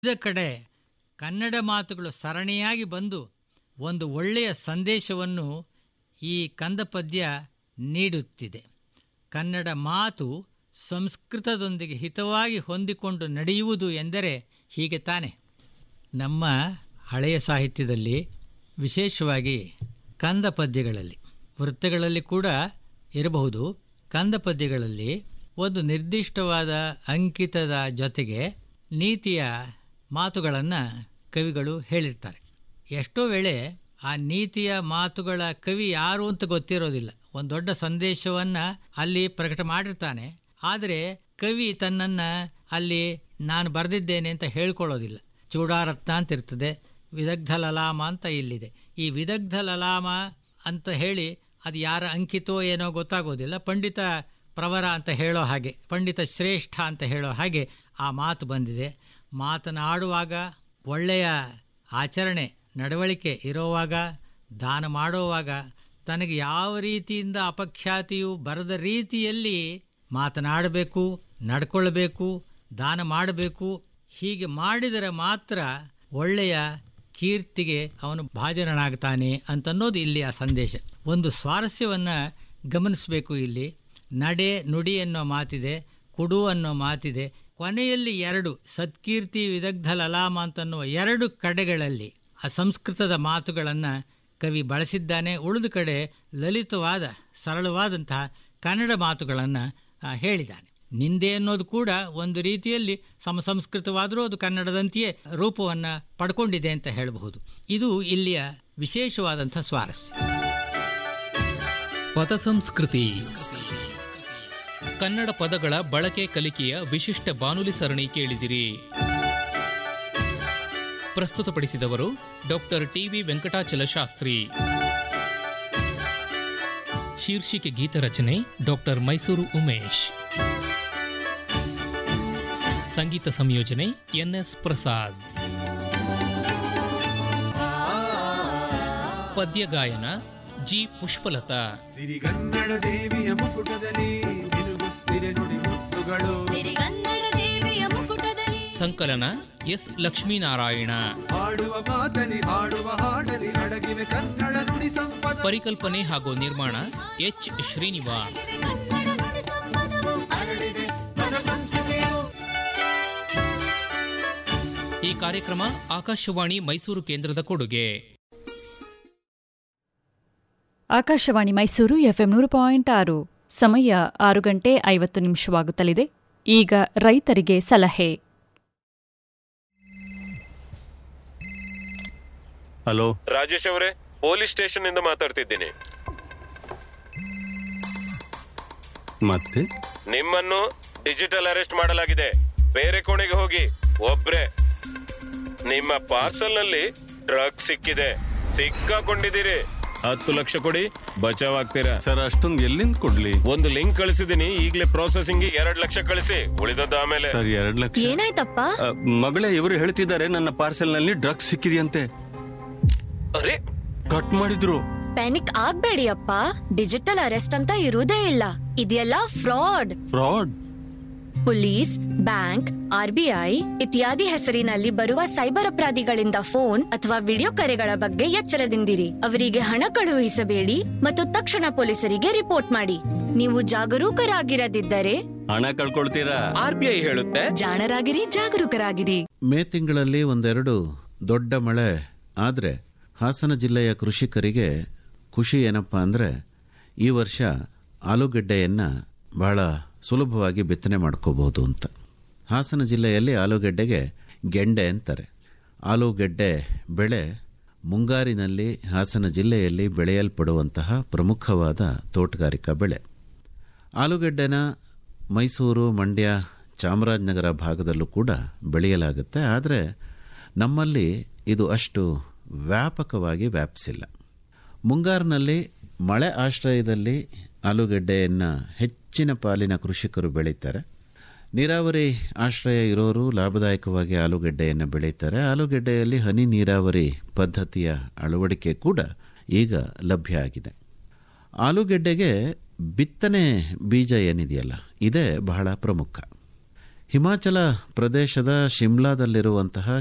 ವಿವಿಧ ಕಡೆ ಕನ್ನಡ ಮಾತುಗಳು ಸರಣಿಯಾಗಿ ಬಂದು ಒಂದು ಒಳ್ಳೆಯ ಸಂದೇಶವನ್ನು ಈ ಕಂದ ಪದ್ಯ ನೀಡುತ್ತಿದೆ ಕನ್ನಡ ಮಾತು ಸಂಸ್ಕೃತದೊಂದಿಗೆ ಹಿತವಾಗಿ ಹೊಂದಿಕೊಂಡು ನಡೆಯುವುದು ಎಂದರೆ ಹೀಗೆ ತಾನೆ ನಮ್ಮ ಹಳೆಯ ಸಾಹಿತ್ಯದಲ್ಲಿ ವಿಶೇಷವಾಗಿ ಕಂದ ಪದ್ಯಗಳಲ್ಲಿ ವೃತ್ತಗಳಲ್ಲಿ ಕೂಡ ಇರಬಹುದು ಕಂದ ಪದ್ಯಗಳಲ್ಲಿ ಒಂದು ನಿರ್ದಿಷ್ಟವಾದ ಅಂಕಿತದ ಜೊತೆಗೆ ನೀತಿಯ ಮಾತುಗಳನ್ನು ಕವಿಗಳು ಹೇಳಿರ್ತಾರೆ ಎಷ್ಟೋ ವೇಳೆ ಆ ನೀತಿಯ ಮಾತುಗಳ ಕವಿ ಯಾರು ಅಂತ ಗೊತ್ತಿರೋದಿಲ್ಲ ಒಂದು ದೊಡ್ಡ ಸಂದೇಶವನ್ನು ಅಲ್ಲಿ ಪ್ರಕಟ ಮಾಡಿರ್ತಾನೆ ಆದರೆ ಕವಿ ತನ್ನನ್ನು ಅಲ್ಲಿ ನಾನು ಬರೆದಿದ್ದೇನೆ ಅಂತ ಹೇಳ್ಕೊಳ್ಳೋದಿಲ್ಲ ಚೂಡಾರತ್ನ ಅಂತ ಇರ್ತದೆ ವಿದಗ್ಧ ಲಲಾಮ ಅಂತ ಇಲ್ಲಿದೆ ಈ ವಿದಗ್ಧ ಲಲಾಮ ಅಂತ ಹೇಳಿ ಅದು ಯಾರ ಅಂಕಿತೋ ಏನೋ ಗೊತ್ತಾಗೋದಿಲ್ಲ ಪಂಡಿತ ಪ್ರವರ ಅಂತ ಹೇಳೋ ಹಾಗೆ ಪಂಡಿತ ಶ್ರೇಷ್ಠ ಅಂತ ಹೇಳೋ ಹಾಗೆ ಆ ಮಾತು ಬಂದಿದೆ ಮಾತನಾಡುವಾಗ ಒಳ್ಳೆಯ ಆಚರಣೆ ನಡವಳಿಕೆ ಇರೋವಾಗ ದಾನ ಮಾಡೋವಾಗ ತನಗೆ ಯಾವ ರೀತಿಯಿಂದ ಅಪಖ್ಯಾತಿಯು ಬರದ ರೀತಿಯಲ್ಲಿ ಮಾತನಾಡಬೇಕು ನಡ್ಕೊಳ್ಬೇಕು ದಾನ ಮಾಡಬೇಕು ಹೀಗೆ ಮಾಡಿದರೆ ಮಾತ್ರ ಒಳ್ಳೆಯ ಕೀರ್ತಿಗೆ ಅವನು ಭಾಜನನಾಗ್ತಾನೆ ಅಂತನ್ನೋದು ಇಲ್ಲಿ ಆ ಸಂದೇಶ ಒಂದು ಸ್ವಾರಸ್ಯವನ್ನು ಗಮನಿಸಬೇಕು ಇಲ್ಲಿ ನಡೆ ನುಡಿ ಅನ್ನೋ ಮಾತಿದೆ ಕುಡು ಅನ್ನೋ ಮಾತಿದೆ ಕೊನೆಯಲ್ಲಿ ಎರಡು ಸತ್ಕೀರ್ತಿ ವಿದಗ್ಧ ಲಲಾಮ ಅಂತನ್ನುವ ಎರಡು ಕಡೆಗಳಲ್ಲಿ ಆ ಸಂಸ್ಕೃತದ ಮಾತುಗಳನ್ನು ಕವಿ ಬಳಸಿದ್ದಾನೆ ಉಳಿದ ಕಡೆ ಲಲಿತವಾದ ಸರಳವಾದಂತಹ ಕನ್ನಡ ಮಾತುಗಳನ್ನು ಹೇಳಿದ್ದಾನೆ ನಿಂದೆ ಅನ್ನೋದು ಕೂಡ ಒಂದು ರೀತಿಯಲ್ಲಿ ಸಮಸಂಸ್ಕೃತವಾದರೂ ಅದು ಕನ್ನಡದಂತೆಯೇ ರೂಪವನ್ನು ಪಡ್ಕೊಂಡಿದೆ ಅಂತ ಹೇಳಬಹುದು ಇದು ಇಲ್ಲಿಯ ವಿಶೇಷವಾದಂಥ ಸ್ವಾರಸ್ಯ ಪದ ಸಂಸ್ಕೃತಿ ಕನ್ನಡ ಪದಗಳ ಬಳಕೆ ಕಲಿಕೆಯ ವಿಶಿಷ್ಟ ಬಾನುಲಿ ಸರಣಿ ಕೇಳಿದಿರಿ ಪ್ರಸ್ತುತಪಡಿಸಿದವರು ಡಾಕ್ಟರ್ ಟಿವಿ ವೆಂಕಟಾಚಲ ಶಾಸ್ತ್ರಿ ಶೀರ್ಷಿಕೆ ಗೀತರಚನೆ ಡಾಕ್ಟರ್ ಮೈಸೂರು ಉಮೇಶ್ ಸಂಗೀತ ಸಂಯೋಜನೆ ಎನ್ಎಸ್ ಪ್ರಸಾದ್ ಪದ್ಯ ಗಾಯನ ಜಿ ಪುಷ್ಪಲತಾ ಸಿರಿಗನ್ನಡ ದೇವಿಯ ಮುಕುಟದಲ್ಲಿ ನಿಲುಗುತ್ತಿರೆ ನುಡಿ ಮುತ್ತುಗಳು ಸಿರಿಗನ್ನಡ ದೇವಿಯ ಮುಕುಟದಲ್ಲಿ ಸಂಕಲನ ಎಸ್ ಲಕ್ಷ್ಮೀನಾರಾಯಣ ಹಾಡುವ ಮಾತಲಿ ಹಾಡುವ ಹಾಡಲಿ ಅಡಗಿವೆ ಕನ್ನಡ ನುಡಿ ಸಂಪದ ಪರಿಕಲ್ಪನೆ ಹಾಗೂ ನಿರ್ಮಾಣ ಎಚ್ ಶ್ರೀನಿವಾಸ್ ಕನ್ನಡ ನುಡಿ ಸಂಪದವು ಹರಡಿದೆ ಪದ ಸಂಸ್ಕೃತಿಯು ಈ ಕಾರ್ಯಕ್ರಮ ಆಕಾಶವಾಣಿ ಮೈಸೂರು ಕೇಂದ್ರದ ಕೊಡುಗೆ ಆಕಾಶವಾಣಿ ಮೈಸೂರು ಎಫ್ಎಂ ನೂರು ಪಾಯಿಂಟ್ ಆರು ಸಮಯ ಆರು ಗಂಟೆ ಐವತ್ತು ನಿಮಿಷವಾಗುತ್ತಲಿದೆ ಈಗ ರೈತರಿಗೆ ಸಲಹೆ ಹಲೋ ರಾಜೇಶ್ ಅವರೇ ಪೊಲೀಸ್ ಸ್ಟೇಷನ್ ಇಂದ ಮಾತಾಡ್ತಿದ್ದೀನಿ ಮತ್ತೆ ನಿಮ್ಮನ್ನು ಡಿಜಿಟಲ್ ಅರೆಸ್ಟ್ ಮಾಡಲಾಗಿದೆ ಬೇರೆ ಕೋಣೆಗೆ ಹೋಗಿ ಒಬ್ರೆ ನಿಮ್ಮ ಪಾರ್ಸಲ್ ನಲ್ಲಿ ಡ್ರಗ್ ಸಿಕ್ಕಿದೆ ಸಿಕ್ಕಾಕೊಂಡಿದ್ದೀರಿ ಹತ್ತು ಲಕ್ಷ ಕೊಡಿ ಬಚಾವ್ ಆಗ್ತೀರಾ ಸರ್ ಅಷ್ಟೊಂದು ಎಲ್ಲಿಂದ ಕೊಡ್ಲಿ ಒಂದು ಲಿಂಕ್ ಕಳಿಸಿದೀನಿ ಈಗಲೇ ಪ್ರೊಸೆಸಿಂಗ್ ಎರಡ್ ಲಕ್ಷ ಕಳಿಸಿ ಉಳಿದದ್ದು ಆಮೇಲೆ ಸರ್ ಎರಡ್ ಲಕ್ಷ ಏನಾಯ್ತಪ್ಪ ಅ, ಮಗಳೇ ಇವರು ಹೇಳ್ತಿದ್ದಾರೆ ನನ್ನ ಪಾರ್ಸೆಲ್ ನಲ್ಲಿ ಡ್ರಗ್ಸ್ ಸಿಕ್ಕಿದೆಯಂತೆ ಅರೆ ಕಟ್ ಮಾಡಿದ್ರು ಪ್ಯಾನಿಕ್ ಆಗ್ಬೇಡಿ ಅಪ್ಪ ಡಿಜಿಟಲ್ ಅರೆಸ್ಟ್ ಅಂತ ಇರುವುದೇ ಇಲ್ಲ ಇದೆಲ್ಲ fraud fraud police bank RBI ಇತ್ಯಾದಿ ಹೆಸರಿನಲ್ಲಿ ಬರುವ ಸೈಬರ್ ಅಪರಾಧಿಗಳಿಂದ ಫೋನ್ ಅಥವಾ ವಿಡಿಯೋ ಕರೆಗಳ ಬಗ್ಗೆ ಎಚ್ಚರದಿಂದಿರಿ ಅವರಿಗೆ ಹಣ ಕಳುಹಿಸಬೇಡಿ ಮತ್ತು ತಕ್ಷಣ ಪೊಲೀಸರಿಗೆ ರಿಪೋರ್ಟ್ ಮಾಡಿ ನೀವು ಜಾಗರೂಕರಾಗಿರದಿದ್ದರೆ ಹಣ ಕಳ್ಕೊಳ್ತೀರಾ ಆರ್ ಬಿ ಐ ಹೇಳುತ್ತೆ ಜಾಣರಾಗಿರಿ ಜಾಗರೂಕರಾಗಿರಿ ಮೇ ತಿಂಗಳಲ್ಲಿ ಒಂದೆರಡು ದೊಡ್ಡ ಮಳೆ ಆದರೆ ಹಾಸನ ಜಿಲ್ಲೆಯ ಕೃಷಿಕರಿಗೆ ಖುಷಿ ಏನಪ್ಪ ಅಂದರೆ ಈ ವರ್ಷ ಆಲೂಗೆಡ್ಡೆಯನ್ನು ಬಹಳ ಸುಲಭವಾಗಿ ಬಿತ್ತನೆ ಮಾಡ್ಕೋಬಹುದು ಅಂತ ಹಾಸನ ಜಿಲ್ಲೆಯಲ್ಲಿ ಆಲೂಗೆಡ್ಡೆಗೆ ಗೆಂಡೆ ಅಂತಾರೆ ಆಲೂಗೆಡ್ಡೆ ಬೆಳೆ ಮುಂಗಾರಿನಲ್ಲಿ ಹಾಸನ ಜಿಲ್ಲೆಯಲ್ಲಿ ಬೆಳೆಯಲ್ಪಡುವಂತಹ ಪ್ರಮುಖವಾದ ತೋಟಗಾರಿಕಾ ಬೆಳೆ ಆಲೂಗೆಡ್ಡೆನ ಮೈಸೂರು ಮಂಡ್ಯ ಚಾಮರಾಜನಗರ ಭಾಗದಲ್ಲೂ ಕೂಡ ಬೆಳೆಯಲಾಗುತ್ತೆ ಆದರೆ ನಮ್ಮಲ್ಲಿ ಇದು ಅಷ್ಟು ವ್ಯಾಪಕವಾಗಿ ವ್ಯಾಪಿಸಿಲ್ಲ ಮುಂಗಾರಿನಲ್ಲಿ ಮಳೆ ಆಶ್ರಯದಲ್ಲಿ ಆಲೂಗೆಡ್ಡೆಯನ್ನು ಹೆಚ್ಚಿನ ಪಾಲಿನ ಕೃಷಿಕರು ಬೆಳೀತಾರೆ ನೀರಾವರಿ ಆಶ್ರಯ ಇರೋರು ಲಾಭದಾಯಕವಾಗಿ ಆಲೂಗೆಡ್ಡೆಯನ್ನು ಬೆಳೀತಾರೆ ಆಲೂಗೆಡ್ಡೆಯಲ್ಲಿ ಹನಿ ನೀರಾವರಿ ಪದ್ಧತಿಯ ಅಳವಡಿಕೆ ಕೂಡ ಈಗ ಲಭ್ಯ ಆಗಿದೆ ಆಲೂಗೆಡ್ಡೆಗೆ ಬಿತ್ತನೆ ಬೀಜ ಏನಿದೆಯಲ್ಲ ಇದೇ ಬಹಳ ಪ್ರಮುಖ ಹಿಮಾಚಲ ಪ್ರದೇಶದ ಶಿಮ್ಲಾದಲ್ಲಿರುವಂತಹ